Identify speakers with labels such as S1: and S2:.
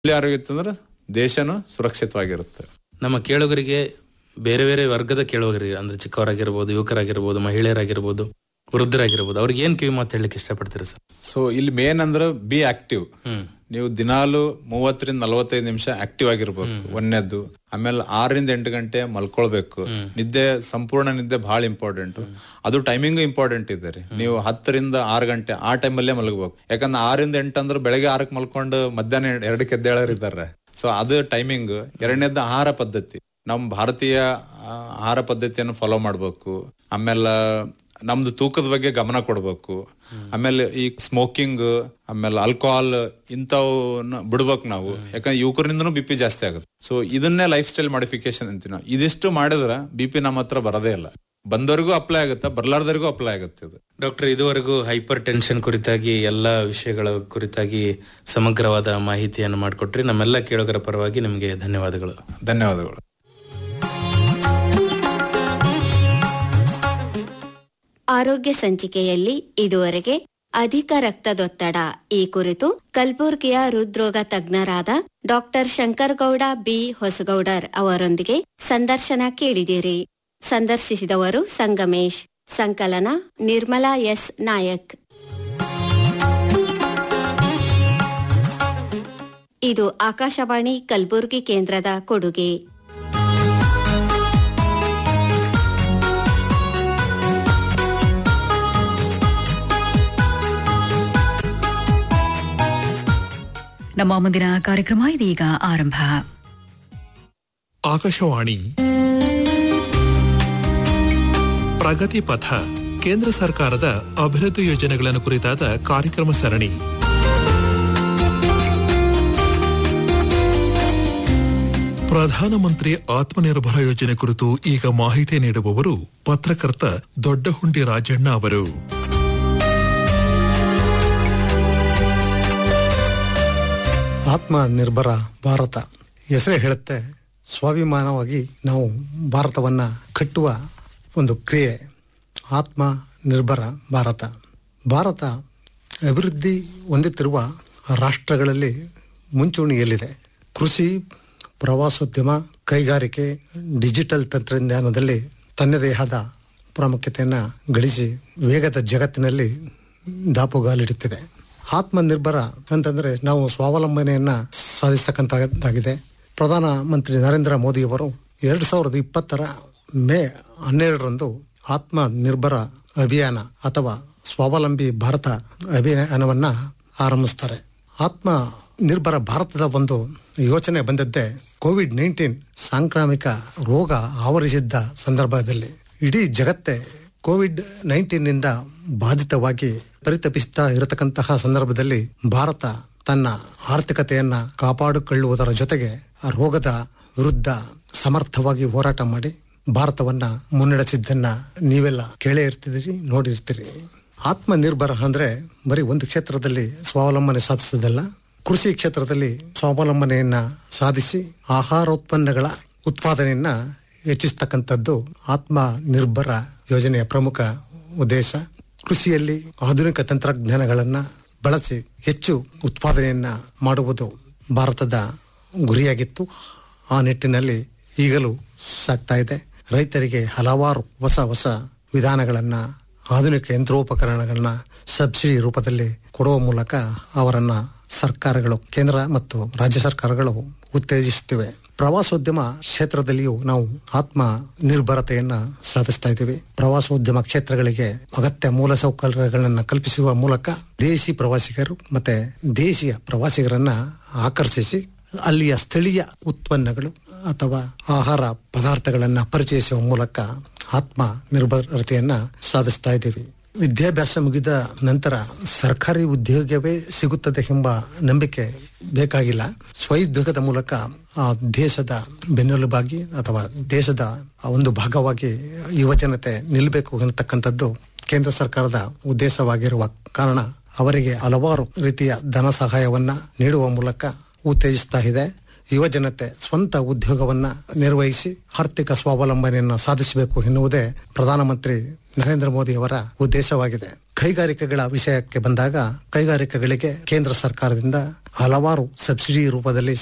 S1: ಒಳ್ಳೆ ಆರೋಗ್ಯ ಇತ್ತಂದ್ರೆ ದೇಶನೂ ಸುರಕ್ಷಿತವಾಗಿರುತ್ತೆ
S2: ನಮ್ಮ ಕೇಳುಗರಿಗೆ ಬೇರೆ ಬೇರೆ ವರ್ಗದ ಕೇಳುಗರಿಗೆ ಅಂದ್ರೆ ಚಿಕ್ಕವರಾಗಿರ್ಬೋದು ಯುವಕರಾಗಿರ್ಬೋದು ಮಹಿಳೆಯರಾಗಿರ್ಬೋದು ವೃದ್ಧರಾಗಿರ್ಬೋದು ಅವ್ರಿಗೆ ಏನ್ ಕಿವಿ ಮಾತು ಹೇಳಲಿಕ್ಕೆ ಇಷ್ಟಪಡ್ತೀರಾ ಸರ್
S1: ಸೊ ಇಲ್ಲಿ ಮೇನ್ ಅಂದ್ರೆ ಬಿ ಆಕ್ಟಿವ್
S2: ಹ್ಮ್
S1: ನೀವು ದಿನಾಲು ಮೂವತ್ತರಿಂದ ನಲವತ್ತೈದು ನಿಮಿಷ ಆಕ್ಟಿವ್ ಆಗಿರ್ಬೇಕು ಒಂದನೇದ್ದು ಆಮೇಲೆ ಆರರಿಂದ ಎಂಟು ಗಂಟೆ ಮಲ್ಕೊಳ್ಬೇಕು ನಿದ್ದೆ ಸಂಪೂರ್ಣ ನಿದ್ದೆ ಬಹಳ ಇಂಪಾರ್ಟೆಂಟ್ ಅದು ಟೈಮಿಂಗ್ ಇಂಪಾರ್ಟೆಂಟ್ ಇದೆ ರೀ ನೀವು ಹತ್ತರಿಂದ ಆರು ಗಂಟೆ ಆ ಟೈಮಲ್ಲೇ ಮಲಗಬೇಕು ಯಾಕಂದ್ರೆ ಆರಿಂದ ಎಂಟು ಅಂದ್ರೆ ಬೆಳಗ್ಗೆ ಆರಕ್ಕೆ ಮಲ್ಕೊಂಡು ಮಧ್ಯಾಹ್ನ ಎರಡಕ್ಕೆ ಎದ್ದೇಳೋರು ಇದ್ದಾರೆ ಸೊ ಅದು ಟೈಮಿಂಗ್ ಎರಡನೇದ್ದು ಆಹಾರ ಪದ್ಧತಿ ನಮ್ಮ ಭಾರತೀಯ ಆ, ಆಹಾರ ಪದ್ಧತಿಯನ್ನು ಫಾಲೋ ಮಾಡ್ಬೇಕು ಆಮೇಲೆ ನಮ್ದು ತೂಕದ ಬಗ್ಗೆ ಗಮನ ಕೊಡ್ಬೇಕು ಆಮೇಲೆ ಈ ಸ್ಮೋಕಿಂಗ್ ಆಮೇಲೆ ಆಲ್ಕೋಹಾಲ್ ಇಂಥವನ್ನ ಬಿಡ್ಬೇಕು ನಾವು ಯಾಕಂದ್ರೆ ಯುವಕರಿಂದನೂ ಬಿ ಪಿ ಜಾಸ್ತಿ ಆಗುತ್ತೆ ಸೊ ಇದನ್ನೇ ಲೈಫ್ ಸ್ಟೈಲ್ ಮಾಡಿಫಿಕೇಶನ್ ಅಂತೀವಿ ನಾವು ಇದಿಷ್ಟು ಮಾಡಿದ್ರೆ ಬಿ ಪಿ ನಮ್ಮ ಹತ್ರ ಬರೋದೇ ಇಲ್ಲ ಬಂದವರಿಗೂ ಅಪ್ಲೈ ಆಗುತ್ತೆ ಬರ್ಲಾರ್ದವ್ರಿಗೂ ಅಪ್ಲೈ ಆಗುತ್ತೆ ಇದು
S2: ಡಾಕ್ಟರ್ ಇದುವರೆಗೂ ಹೈಪರ್ ಟೆನ್ಷನ್ ಕುರಿತಾಗಿ ಎಲ್ಲ ವಿಷಯಗಳ ಕುರಿತಾಗಿ ಸಮಗ್ರವಾದ ಮಾಹಿತಿಯನ್ನು ಮಾಡಿಕೊಟ್ರಿ ನಮ್ಮೆಲ್ಲ ಕೇಳುಗರ ಪರವಾಗಿ ನಿಮಗೆ ಧನ್ಯವಾದಗಳು
S1: ಧನ್ಯವಾದಗಳು
S3: ಆರೋಗ್ಯ ಸಂಚಿಕೆಯಲ್ಲಿ ಇದುವರೆಗೆ ಅಧಿಕ ರಕ್ತದೊತ್ತಡ ಈ ಕುರಿತು ಕಲಬುರ್ಗಿಯ ಹೃದ್ರೋಗ ತಜ್ಞರಾದ ಡಾಕ್ಟರ್ ಶಂಕರಗೌಡ ಬಿ ಹೊಸಗೌಡರ್ ಅವರೊಂದಿಗೆ ಸಂದರ್ಶನ ಕೇಳಿದಿರಿ ಸಂದರ್ಶಿಸಿದವರು ಸಂಗಮೇಶ್ ಸಂಕಲನ ನಿರ್ಮಲಾ ಎಸ್ ನಾಯಕ್ ಇದು ಆಕಾಶವಾಣಿ ಕಲಬುರ್ಗಿ ಕೇಂದ್ರದ ಕೊಡುಗೆ
S4: ನಮ್ಮ ಮುಂದಿನ ಕಾರ್ಯಕ್ರಮ ಇದೀಗ ಆರಂಭ
S5: ಆಕಾಶವಾಣಿ ಪ್ರಗತಿ ಪಥ ಕೇಂದ್ರ ಸರ್ಕಾರದ ಅಭಿವೃದ್ಧಿ ಯೋಜನೆಗಳನ್ನು ಕುರಿತಾದ ಕಾರ್ಯಕ್ರಮ ಸರಣಿ ಪ್ರಧಾನಮಂತ್ರಿ ಆತ್ಮನಿರ್ಭರ ಯೋಜನೆ ಕುರಿತು ಈಗ ಮಾಹಿತಿ ನೀಡುವವರು ಪತ್ರಕರ್ತ ದೊಡ್ಡಹುಂಡಿ ರಾಜಣ್ಣ ಅವರು
S6: ಆತ್ಮ ನಿರ್ಭರ ಭಾರತ ಹೆಸರೇ ಹೇಳುತ್ತೆ ಸ್ವಾಭಿಮಾನವಾಗಿ ನಾವು ಭಾರತವನ್ನ ಕಟ್ಟುವ ಒಂದು ಕ್ರಿಯೆ ಆತ್ಮ ನಿರ್ಭರ ಭಾರತ ಭಾರತ ಅಭಿವೃದ್ಧಿ ಹೊಂದುತ್ತಿರುವ ರಾಷ್ಟ್ರಗಳಲ್ಲಿ ಮುಂಚೂಣಿಯಲ್ಲಿದೆ ಕೃಷಿ ಪ್ರವಾಸೋದ್ಯಮ ಕೈಗಾರಿಕೆ ಡಿಜಿಟಲ್ ತಂತ್ರಜ್ಞಾನದಲ್ಲಿ ತನ್ನದೇ ಆದ ಪ್ರಾಮುಖ್ಯತೆಯನ್ನು ಗಳಿಸಿ ವೇಗದ ಜಗತ್ತಿನಲ್ಲಿ ದಾಪುಗಾಲಿಡುತ್ತಿದೆ ಆತ್ಮನಿರ್ಭರ ಅಂತಂದ್ರೆ ನಾವು ಸ್ವಾವಲಂಬನೆಯನ್ನ ಸಾಧಿಸ್ತಕ್ಕಂಥದ್ದಾಗಿದೆ ಪ್ರಧಾನ ಮಂತ್ರಿ ನರೇಂದ್ರ ಮೋದಿಯವರು ಎರಡು ಸಾವಿರದ ಇಪ್ಪತ್ತರ ಮೇ ಹನ್ನೆರಡರಂದು ಆತ್ಮ ನಿರ್ಭರ ಅಭಿಯಾನ ಅಥವಾ ಸ್ವಾವಲಂಬಿ ಭಾರತ ಅಭಿಯಾನವನ್ನ ಆರಂಭಿಸ್ತಾರೆ ಆತ್ಮ ನಿರ್ಭರ ಭಾರತದ ಒಂದು ಯೋಚನೆ ಬಂದದ್ದೇ ಕೋವಿಡ್ ನೈನ್ಟೀನ್ ಸಾಂಕ್ರಾಮಿಕ ರೋಗ ಆವರಿಸಿದ್ದ ಸಂದರ್ಭದಲ್ಲಿ ಇಡೀ ಜಗತ್ತೇ ಕೋವಿಡ್ ನೈನ್ಟೀನ್ ನಿಂದ ಬಾಧಿತವಾಗಿ ಪರಿತಪಿಸ್ತಾ ಇರತಕ್ಕಂತಹ ಸಂದರ್ಭದಲ್ಲಿ ಭಾರತ ತನ್ನ ಆರ್ಥಿಕತೆಯನ್ನ ಕಾಪಾಡಿಕೊಳ್ಳುವುದರ ಜೊತೆಗೆ ಆ ರೋಗದ ವಿರುದ್ಧ ಸಮರ್ಥವಾಗಿ ಹೋರಾಟ ಮಾಡಿ ಭಾರತವನ್ನ ಮುನ್ನಡೆಸಿದ್ದನ್ನ ನೀವೆಲ್ಲ ಕೇಳೇ ಇರ್ತಿದ್ದೀರಿ ನೋಡಿರ್ತೀರಿ ಆತ್ಮನಿರ್ಭರ ಅಂದ್ರೆ ಬರೀ ಒಂದು ಕ್ಷೇತ್ರದಲ್ಲಿ ಸ್ವಾವಲಂಬನೆ ಸಾಧಿಸೋದಲ್ಲ ಕೃಷಿ ಕ್ಷೇತ್ರದಲ್ಲಿ ಸ್ವಾವಲಂಬನೆಯನ್ನ ಸಾಧಿಸಿ ಆಹಾರೋತ್ಪನ್ನಗಳ ಉತ್ಪಾದನೆಯನ್ನ ಹೆಚ್ಚಿಸ್ತಕ್ಕಂಥದ್ದು ಆತ್ಮ ನಿರ್ಭರ ಯೋಜನೆಯ ಪ್ರಮುಖ ಉದ್ದೇಶ ಕೃಷಿಯಲ್ಲಿ ಆಧುನಿಕ ತಂತ್ರಜ್ಞಾನಗಳನ್ನ ಬಳಸಿ ಹೆಚ್ಚು ಉತ್ಪಾದನೆಯನ್ನ ಮಾಡುವುದು ಭಾರತದ ಗುರಿಯಾಗಿತ್ತು ಆ ನಿಟ್ಟಿನಲ್ಲಿ ಈಗಲೂ ಸಾಗ್ತಾ ಇದೆ ರೈತರಿಗೆ ಹಲವಾರು ಹೊಸ ಹೊಸ ವಿಧಾನಗಳನ್ನ ಆಧುನಿಕ ಯಂತ್ರೋಪಕರಣಗಳನ್ನ ಸಬ್ಸಿಡಿ ರೂಪದಲ್ಲಿ ಕೊಡುವ ಮೂಲಕ ಅವರನ್ನ ಸರ್ಕಾರಗಳು ಕೇಂದ್ರ ಮತ್ತು ರಾಜ್ಯ ಸರ್ಕಾರಗಳು ಉತ್ತೇಜಿಸುತ್ತಿವೆ ಪ್ರವಾಸೋದ್ಯಮ ಕ್ಷೇತ್ರದಲ್ಲಿಯೂ ನಾವು ಆತ್ಮ ನಿರ್ಭರತೆಯನ್ನ ಸಾಧಿಸ್ತಾ ಇದ್ದೀವಿ ಪ್ರವಾಸೋದ್ಯಮ ಕ್ಷೇತ್ರಗಳಿಗೆ ಅಗತ್ಯ ಮೂಲಸೌಕರ್ಯಗಳನ್ನ ಕಲ್ಪಿಸುವ ಮೂಲಕ ದೇಶಿ ಪ್ರವಾಸಿಗರು ಮತ್ತೆ ದೇಶೀಯ ಪ್ರವಾಸಿಗರನ್ನ ಆಕರ್ಷಿಸಿ ಅಲ್ಲಿಯ ಸ್ಥಳೀಯ ಉತ್ಪನ್ನಗಳು ಅಥವಾ ಆಹಾರ ಪದಾರ್ಥಗಳನ್ನ ಪರಿಚಯಿಸುವ ಮೂಲಕ ಆತ್ಮ ನಿರ್ಭರತೆಯನ್ನ ಸಾಧಿಸ್ತಾ ಇದ್ದೀವಿ ವಿದ್ಯಾಭ್ಯಾಸ ಮುಗಿದ ನಂತರ ಸರ್ಕಾರಿ ಉದ್ಯೋಗವೇ ಸಿಗುತ್ತದೆ ಎಂಬ ನಂಬಿಕೆ ಬೇಕಾಗಿಲ್ಲ ಸ್ವಉದ್ಯೋಗದ ಮೂಲಕ ಆ ದೇಶದ ಬೆನ್ನೆಲುಬಾಗಿ ಅಥವಾ ದೇಶದ ಒಂದು ಭಾಗವಾಗಿ ಯುವಜನತೆ ನಿಲ್ಲಬೇಕು ಅನ್ನತಕ್ಕಂಥದ್ದು ಕೇಂದ್ರ ಸರ್ಕಾರದ ಉದ್ದೇಶವಾಗಿರುವ ಕಾರಣ ಅವರಿಗೆ ಹಲವಾರು ರೀತಿಯ ಧನ ಸಹಾಯವನ್ನ ನೀಡುವ ಮೂಲಕ ಉತ್ತೇಜಿಸ್ತಾ ಇದೆ ಯುವ ಜನತೆ ಸ್ವಂತ ಉದ್ಯೋಗವನ್ನ ನಿರ್ವಹಿಸಿ ಆರ್ಥಿಕ ಸ್ವಾವಲಂಬನೆಯನ್ನ ಸಾಧಿಸಬೇಕು ಎನ್ನುವುದೇ ಪ್ರಧಾನಮಂತ್ರಿ ನರೇಂದ್ರ ಮೋದಿ ಅವರ ಉದ್ದೇಶವಾಗಿದೆ ಕೈಗಾರಿಕೆಗಳ ವಿಷಯಕ್ಕೆ ಬಂದಾಗ ಕೈಗಾರಿಕೆಗಳಿಗೆ ಕೇಂದ್ರ ಸರ್ಕಾರದಿಂದ ಹಲವಾರು ಸಬ್ಸಿಡಿ ರೂಪದಲ್ಲಿ